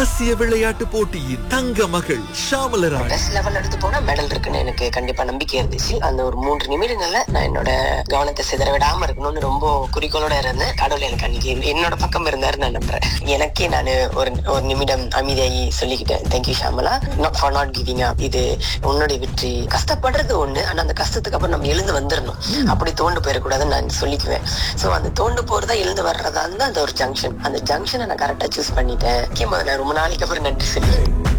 ஆசிய விளையாட்டு போட்டியின் தங்க மகள் ஷாமலராணி பெஸ்ட் லெவல் எடுத்து போனா மெடல் இருக்குன்னு எனக்கு கண்டிப்பா நம்பிக்கை இருந்துச்சு அந்த ஒரு மூன்று நிமிடங்கள்ல நான் என்னோட கவனத்தை சிதற விடாம இருக்கணும்னு ரொம்ப குறிக்கோளோட இருந்தேன் கடவுள் எனக்கு அன்னைக்கு என்னோட பக்கம் இருந்தாரு நான் நம்புறேன் எனக்கே நான் ஒரு ஒரு நிமிடம் அமைதியாகி சொல்லிக்கிட்டேன் thank you Shamala not for not giving up இது உன்னுடைய வெற்றி கஷ்டப்படுறது ஒண்ணு ஆனா அந்த கஷ்டத்துக்கு அப்புறம் நம்ம எழுந்து வந்துடணும் அப்படி தோண்டு போயிடக்கூடாதுன்னு நான் சொல்லிக்குவேன் சோ அந்த தோண்டு போறதா எழுந்து வர்றதா இருந்தா அந்த ஒரு ஜங்ஷன் அந்த ஜங்ஷனை நான் கரெக்டா சூஸ் பண்ணிட்டேன் முக்கியமா நான் ரொம்ப நாளைக்கு அப்புறம் நன்றி சொல்லிக்கிறேன்